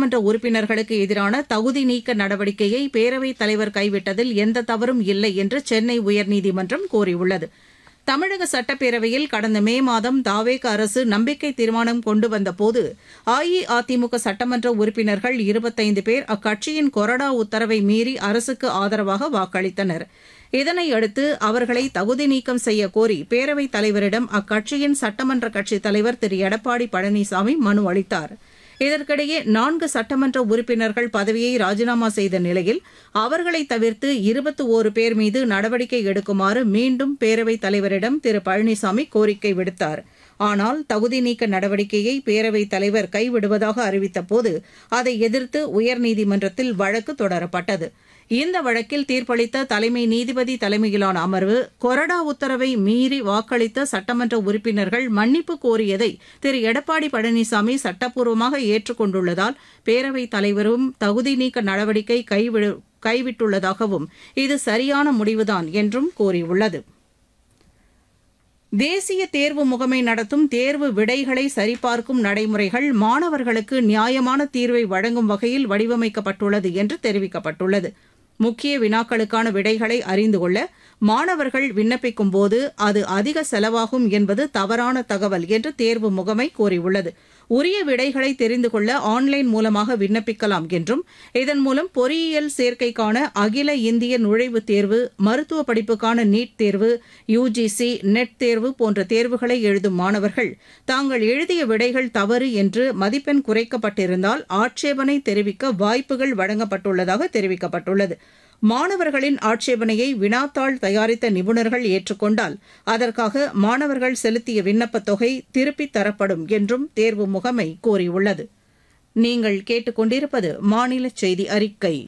சட்டமன்ற உறுப்பினர்களுக்கு எதிரான தகுதி நீக்க நடவடிக்கையை பேரவைத் தலைவர் கைவிட்டதில் எந்த தவறும் இல்லை என்று சென்னை உயர்நீதிமன்றம் கூறியுள்ளது தமிழக சட்டப்பேரவையில் கடந்த மே மாதம் தாவேக அரசு நம்பிக்கை தீர்மானம் கொண்டு வந்தபோது அஇஅதிமுக சட்டமன்ற உறுப்பினர்கள் இருபத்தைந்து பேர் அக்கட்சியின் கொறடா உத்தரவை மீறி அரசுக்கு ஆதரவாக வாக்களித்தனர் இதனையடுத்து அவர்களை தகுதி நீக்கம் செய்ய கோரி பேரவைத் தலைவரிடம் அக்கட்சியின் சட்டமன்ற கட்சித் தலைவர் திரு எடப்பாடி பழனிசாமி மனு அளித்தார் இதற்கிடையே நான்கு சட்டமன்ற உறுப்பினர்கள் பதவியை ராஜினாமா செய்த நிலையில் அவர்களை தவிர்த்து இருபத்தி ஓரு பேர் மீது நடவடிக்கை எடுக்குமாறு மீண்டும் பேரவைத் தலைவரிடம் திரு பழனிசாமி கோரிக்கை விடுத்தார் ஆனால் தகுதி நீக்க நடவடிக்கையை பேரவைத் தலைவர் கைவிடுவதாக அறிவித்தபோது அதை எதிர்த்து உயர்நீதிமன்றத்தில் வழக்கு தொடரப்பட்டது இந்த வழக்கில் தீர்ப்பளித்த தலைமை நீதிபதி தலைமையிலான அமர்வு கொறடா உத்தரவை மீறி வாக்களித்த சட்டமன்ற உறுப்பினர்கள் மன்னிப்பு கோரியதை திரு எடப்பாடி பழனிசாமி சட்டப்பூர்வமாக ஏற்றுக்கொண்டுள்ளதால் பேரவைத் தலைவரும் தகுதி நீக்க நடவடிக்கை கைவிடு கைவிட்டுள்ளதாகவும் இது சரியான முடிவுதான் என்றும் கூறியுள்ளது தேசிய தேர்வு முகமை நடத்தும் தேர்வு விடைகளை சரிபார்க்கும் நடைமுறைகள் மாணவர்களுக்கு நியாயமான தீர்வை வழங்கும் வகையில் வடிவமைக்கப்பட்டுள்ளது என்று தெரிவிக்கப்பட்டுள்ளது முக்கிய வினாக்களுக்கான விடைகளை அறிந்து கொள்ள மாணவர்கள் விண்ணப்பிக்கும் போது அது அதிக செலவாகும் என்பது தவறான தகவல் என்று தேர்வு முகமை கூறியுள்ளது உரிய விடைகளை தெரிந்து கொள்ள ஆன்லைன் மூலமாக விண்ணப்பிக்கலாம் என்றும் இதன் மூலம் பொறியியல் சேர்க்கைக்கான அகில இந்திய நுழைவுத் தேர்வு மருத்துவ படிப்புக்கான நீட் தேர்வு யுஜிசி நெட் தேர்வு போன்ற தேர்வுகளை எழுதும் மாணவர்கள் தாங்கள் எழுதிய விடைகள் தவறு என்று மதிப்பெண் குறைக்கப்பட்டிருந்தால் ஆட்சேபனை தெரிவிக்க வாய்ப்புகள் வழங்கப்பட்டுள்ளதாக தெரிவிக்கப்பட்டுள்ளது மாணவர்களின் ஆட்சேபனையை வினாத்தாள் தயாரித்த நிபுணர்கள் ஏற்றுக்கொண்டால் அதற்காக மாணவர்கள் செலுத்திய விண்ணப்பத் தொகை திருப்பித் தரப்படும் என்றும் தேர்வு முகமை கூறியுள்ளது நீங்கள் கேட்டுக்கொண்டிருப்பது மாநில செய்தி அறிக்கை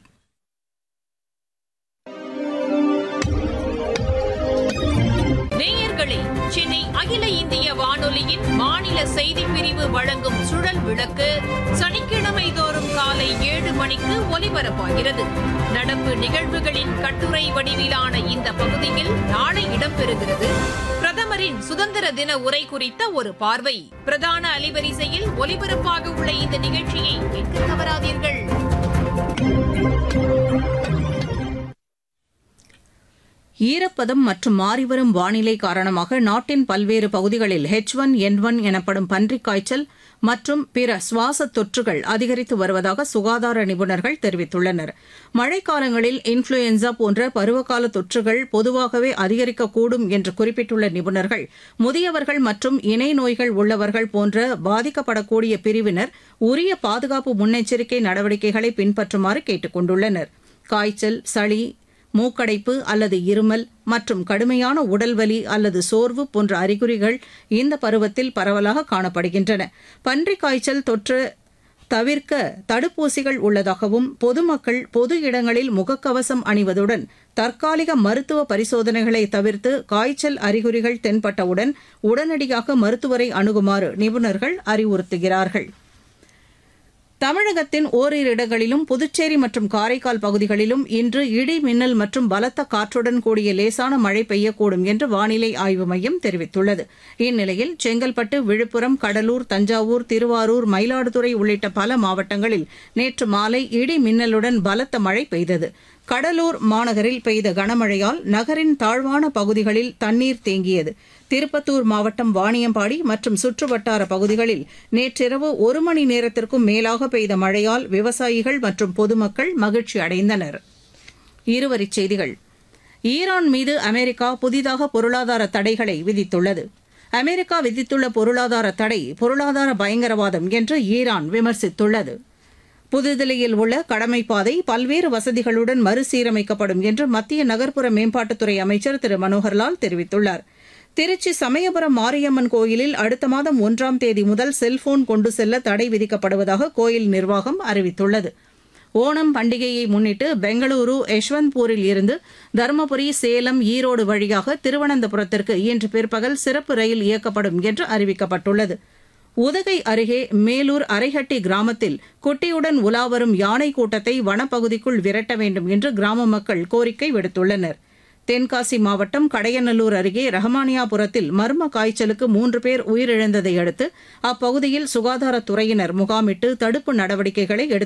நேயர்களே சென்னை அகில இந்திய வானொலியின் மாநில செய்திப் பிரிவு வழங்கும் சுழல் விளக்கு சனிக்கிழமை தோறும் காலை ஏழு மணிக்கு ஒலிபரப்பாகிறது நடப்பு நிகழ்வுகளின் கட்டுரை வடிவிலான இந்த பகுதியில் நாளை இடம்பெறுகிறது பிரதமரின் சுதந்திர தின உரை குறித்த ஒரு பார்வை பிரதான அலைவரிசையில் ஒலிபரப்பாக உள்ள இந்த நிகழ்ச்சியை கேட்க தவறாதீர்கள் ஈரப்பதம் மற்றும் மாறிவரும் வானிலை காரணமாக நாட்டின் பல்வேறு பகுதிகளில் ஹெச் ஒன் என் ஒன் எனப்படும் பன்றிக் காய்ச்சல் மற்றும் பிற சுவாச தொற்றுகள் அதிகரித்து வருவதாக சுகாதார நிபுணர்கள் தெரிவித்துள்ளனர் மழைக்காலங்களில் இன்ஃபுளுயன்சா போன்ற பருவகால தொற்றுகள் பொதுவாகவே அதிகரிக்கக்கூடும் என்று குறிப்பிட்டுள்ள நிபுணர்கள் முதியவர்கள் மற்றும் இணை நோய்கள் உள்ளவர்கள் போன்ற பாதிக்கப்படக்கூடிய பிரிவினர் உரிய பாதுகாப்பு முன்னெச்சரிக்கை நடவடிக்கைகளை பின்பற்றுமாறு கேட்டுக் கொண்டுள்ளனர் காய்ச்சல் சளி மூக்கடைப்பு அல்லது இருமல் மற்றும் கடுமையான உடல்வலி அல்லது சோர்வு போன்ற அறிகுறிகள் இந்த பருவத்தில் பரவலாக காணப்படுகின்றன பன்றிக் காய்ச்சல் தொற்று தவிர்க்க தடுப்பூசிகள் உள்ளதாகவும் பொதுமக்கள் பொது இடங்களில் முகக்கவசம் அணிவதுடன் தற்காலிக மருத்துவ பரிசோதனைகளை தவிர்த்து காய்ச்சல் அறிகுறிகள் தென்பட்டவுடன் உடனடியாக மருத்துவரை அணுகுமாறு நிபுணர்கள் அறிவுறுத்துகிறார்கள் தமிழகத்தின் ஓரிரு இடங்களிலும் புதுச்சேரி மற்றும் காரைக்கால் பகுதிகளிலும் இன்று இடி மின்னல் மற்றும் பலத்த காற்றுடன் கூடிய லேசான மழை பெய்யக்கூடும் என்று வானிலை ஆய்வு மையம் தெரிவித்துள்ளது இந்நிலையில் செங்கல்பட்டு விழுப்புரம் கடலூர் தஞ்சாவூர் திருவாரூர் மயிலாடுதுறை உள்ளிட்ட பல மாவட்டங்களில் நேற்று மாலை இடி மின்னலுடன் பலத்த மழை பெய்தது கடலூர் மாநகரில் பெய்த கனமழையால் நகரின் தாழ்வான பகுதிகளில் தண்ணீர் தேங்கியது திருப்பத்தூர் மாவட்டம் வாணியம்பாடி மற்றும் சுற்றுவட்டார பகுதிகளில் நேற்றிரவு ஒரு மணி நேரத்திற்கும் மேலாக பெய்த மழையால் விவசாயிகள் மற்றும் பொதுமக்கள் மகிழ்ச்சி அடைந்தனர் இருவரிச் செய்திகள் ஈரான் மீது அமெரிக்கா புதிதாக பொருளாதார தடைகளை விதித்துள்ளது அமெரிக்கா விதித்துள்ள பொருளாதார தடை பொருளாதார பயங்கரவாதம் என்று ஈரான் விமர்சித்துள்ளது புதுதில்லியில் உள்ள கடமைப்பாதை பல்வேறு வசதிகளுடன் மறுசீரமைக்கப்படும் என்று மத்திய நகர்ப்புற மேம்பாட்டுத்துறை அமைச்சர் திரு மனோகர்லால் தெரிவித்துள்ளார் திருச்சி சமயபுரம் மாரியம்மன் கோயிலில் அடுத்த மாதம் ஒன்றாம் தேதி முதல் செல்போன் கொண்டு செல்ல தடை விதிக்கப்படுவதாக கோயில் நிர்வாகம் அறிவித்துள்ளது ஓணம் பண்டிகையை முன்னிட்டு பெங்களூரு யஷ்வந்த்பூரில் இருந்து தருமபுரி சேலம் ஈரோடு வழியாக திருவனந்தபுரத்திற்கு இன்று பிற்பகல் சிறப்பு ரயில் இயக்கப்படும் என்று அறிவிக்கப்பட்டுள்ளது உதகை அருகே மேலூர் அரைஹட்டி கிராமத்தில் குட்டியுடன் உலாவரும் யானை கூட்டத்தை வனப்பகுதிக்குள் விரட்ட வேண்டும் என்று கிராம மக்கள் கோரிக்கை விடுத்துள்ளனர் தென்காசி மாவட்டம் கடையநல்லூர் அருகே ரஹமானியாபுரத்தில் மர்ம காய்ச்சலுக்கு மூன்று பேர் உயிரிழந்ததை அடுத்து அப்பகுதியில் சுகாதாரத்துறையினர் முகாமிட்டு தடுப்பு நடவடிக்கைகளை எடுத்து